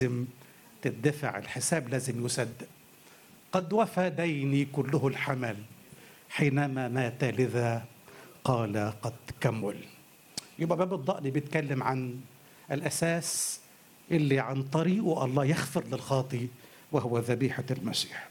لازم تدفع الحساب لازم يسد قد وفى ديني كله الحمل حينما مات لذا قال قد كمل يبقى باب الضأن بيتكلم عن الأساس اللي عن طريقه الله يغفر للخاطي وهو ذبيحة المسيح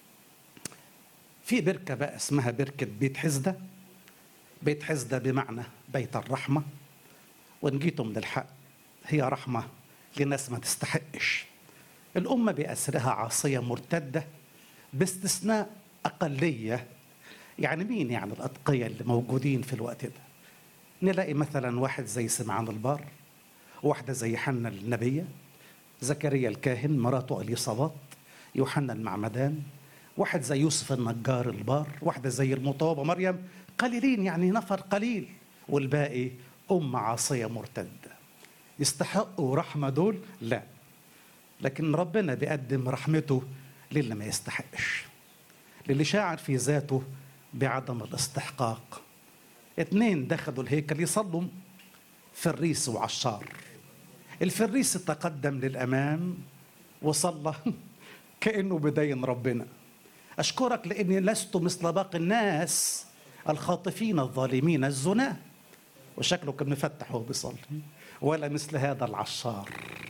في بركة بقى اسمها بركة بيت حزدة بيت حزدة بمعنى بيت الرحمة وإن جيتم للحق هي رحمة لناس ما تستحقش الأمة بأسرها عاصية مرتدة باستثناء أقلية يعني مين يعني الأتقية اللي موجودين في الوقت ده نلاقي مثلا واحد زي سمعان البار واحدة زي حنا النبية زكريا الكاهن مراته اليصابات يوحنا المعمدان واحد زي يوسف النجار البار واحدة زي المطوبة مريم قليلين يعني نفر قليل والباقي أم عاصية مرتدة يستحقوا رحمة دول لا لكن ربنا بيقدم رحمته للي ما يستحقش للي شاعر في ذاته بعدم الاستحقاق اتنين دخلوا الهيكل يصلوا فريس وعشار الفريس تقدم للأمام وصلى كأنه بدين ربنا أشكرك لأني لست مثل باقي الناس الخاطفين الظالمين الزنا وشكله كان مفتح وهو بيصلي ولا مثل هذا العشار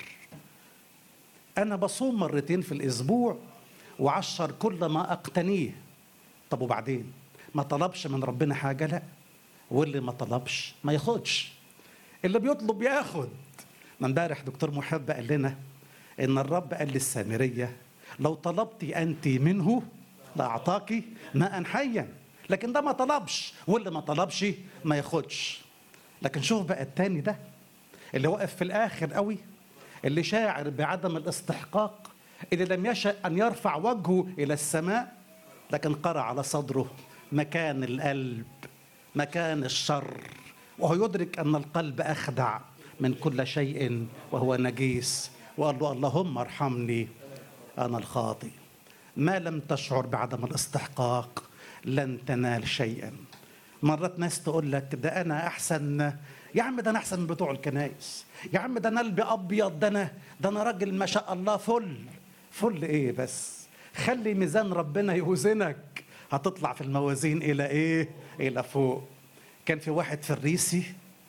أنا بصوم مرتين في الأسبوع وعشر كل ما أقتنيه طب وبعدين ما طلبش من ربنا حاجة لا واللي ما طلبش ما ياخدش اللي بيطلب ياخد ما امبارح دكتور محب قال لنا ان الرب قال للسامريه لو طلبت انت منه لاعطاك ماء حيا لكن ده ما طلبش واللي ما طلبش ما ياخدش لكن شوف بقى التاني ده اللي وقف في الاخر قوي اللي شاعر بعدم الاستحقاق اللي لم يشأ ان يرفع وجهه الى السماء لكن قرأ على صدره مكان القلب مكان الشر وهو يدرك ان القلب اخدع من كل شيء وهو نجيس وقال له اللهم ارحمني انا الخاطي ما لم تشعر بعدم الاستحقاق لن تنال شيئا مرات ناس تقول لك ده انا احسن يا عم ده انا احسن من بتوع الكنائس يا عم ده انا قلبي ابيض ده انا ده انا راجل ما شاء الله فل فل ايه بس خلي ميزان ربنا يوزنك هتطلع في الموازين الى ايه الى فوق كان في واحد فريسي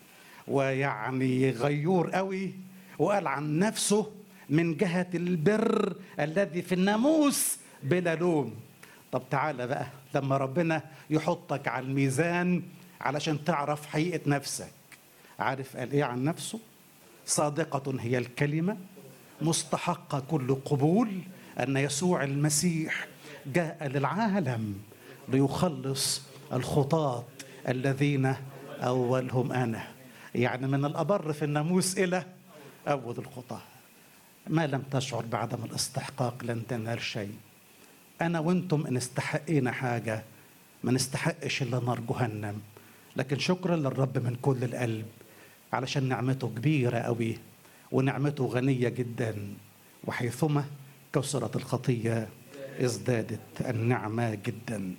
ويعني غيور قوي وقال عن نفسه من جهة البر الذي في الناموس بلا لوم طب تعالى بقى لما ربنا يحطك على الميزان علشان تعرف حقيقة نفسك عارف قال ايه عن نفسه صادقة هي الكلمة مستحقة كل قبول أن يسوع المسيح جاء للعالم ليخلص الخطاة الذين أولهم أنا يعني من الأبر في الناموس إلى أول الخطاة ما لم تشعر بعدم الاستحقاق لن تنال شيء أنا وأنتم إن استحقينا حاجة ما نستحقش إلا نار جهنم لكن شكرا للرب من كل القلب علشان نعمته كبيرة قوي ونعمته غنية جدا وحيثما كثرت الخطية ازدادت النعمة جدا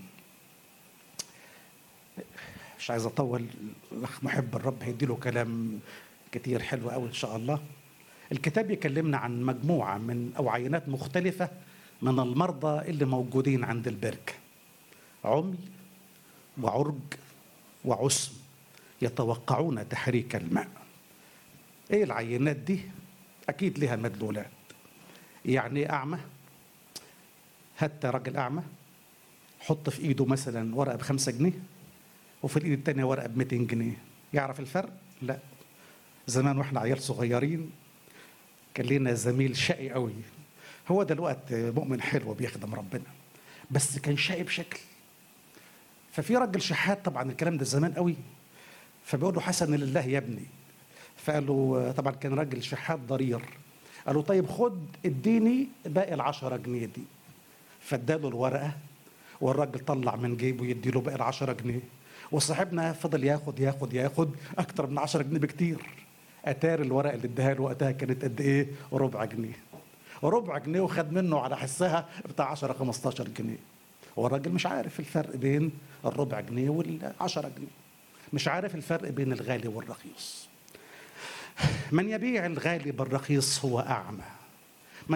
مش عايز اطول الاخ محب الرب هيديله كلام كتير حلو قوي ان شاء الله الكتاب يكلمنا عن مجموعه من او عينات مختلفه من المرضى اللي موجودين عند البركه عمي وعرج وعسم يتوقعون تحريك الماء ايه العينات دي اكيد لها مدلولات يعني اعمى هات راجل اعمى حط في ايده مثلا ورقه بخمسة جنيه وفي الايد التانية ورقه ب 200 جنيه يعرف الفرق؟ لا زمان واحنا عيال صغيرين كان لنا زميل شقي قوي هو دلوقتي مؤمن حلو بيخدم ربنا بس كان شقي بشكل ففي راجل شحات طبعا الكلام ده زمان قوي فبيقول له حسن لله يا ابني فقال له طبعا كان راجل شحات ضرير قال له طيب خد اديني باقي العشرة جنيه دي فاداله الورقه والراجل طلع من جيبه يدي له باقي العشرة جنيه وصاحبنا فضل ياخد ياخد ياخد اكتر من 10 جنيه بكتير اتار الورقه اللي اداها له وقتها كانت قد ايه ربع جنيه ربع جنيه وخد منه على حسها بتاع 10 15 جنيه والراجل مش عارف الفرق بين الربع جنيه وال10 جنيه مش عارف الفرق بين الغالي والرخيص من يبيع الغالي بالرخيص هو اعمى